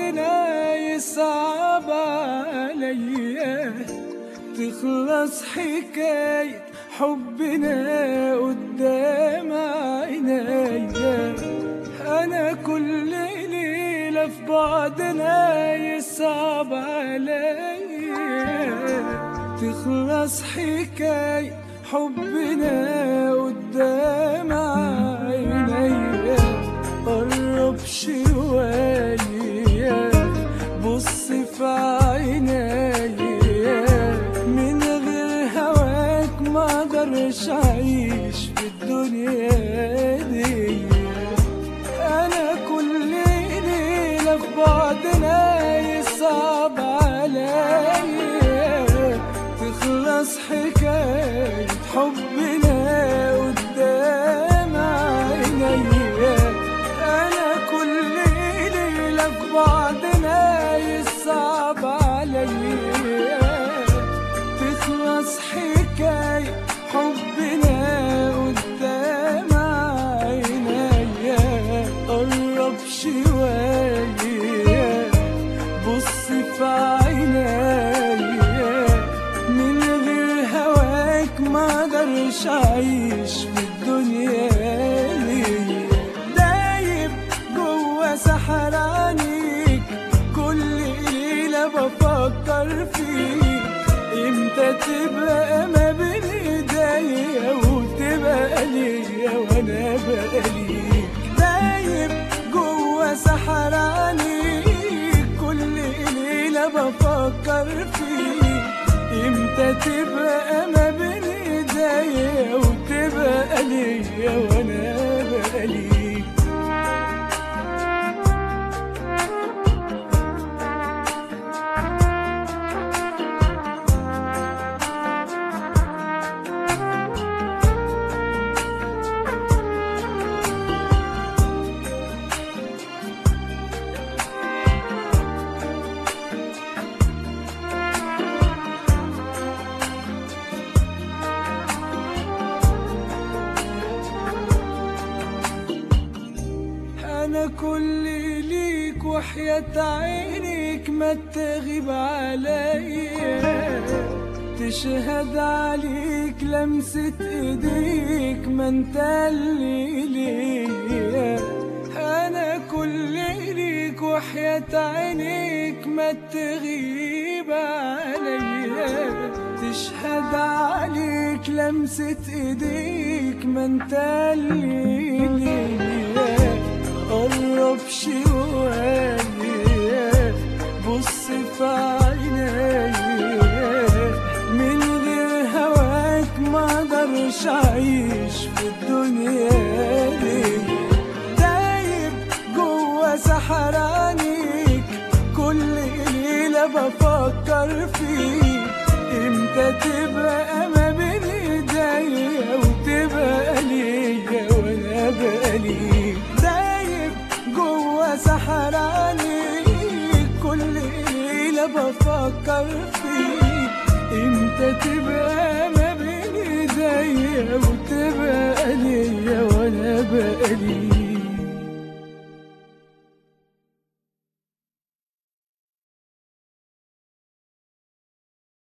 بعدنا يصعب عليا تخلص حكاية حبنا قدام عينيا أنا كل ليلة في بعدنا يصعب عليا تخلص حكاية حبنا قدام عينيا قرب شوية بص في عينيا من غير هواك ما اقدرش اعيش في الدنيا دي انا كل ليله في بعدنا يصعب عليا تخلص حكايه حبنا قدام عينيا انا كل ليله في بعدنا يصعب عليا تخلص حكايه حبنا قدام عينيا قرب شويه بص في عينيا من غير هواك ما اقدرش اعيش في الدنيا دي دايب جوا سحرانيك كل ليلة بفكر فيك امتى تبقى ما بين ايديا وتبقى ليا وانا بقى ليك دايب جوا سحرانيك كل ليلة بفكر فيك امتى تبقى ما بين ايديا وتبقى ليا وانا بقى ليك انا كل ليك وحياة عينيك ما تغيب عليا تشهد عليك لمسة ايديك ما انت اللي ليا انا كل ليك وحياة عينيك ما تغيب عليا تشهد عليك لمسة ايديك ما انت اللي ليا قرب شوية بص في عينيا من غير هواك ما اقدرش اعيش في الدنيا دي دايب جوا سحرانيك كل ليلة بفكر فيك امتى تبقى ما بين ايديا وتبقى ليا وانا بقى ليك دايب جوا سحرانيك كل ليلة بفكر فيك امتى تبقى ما بين ايديا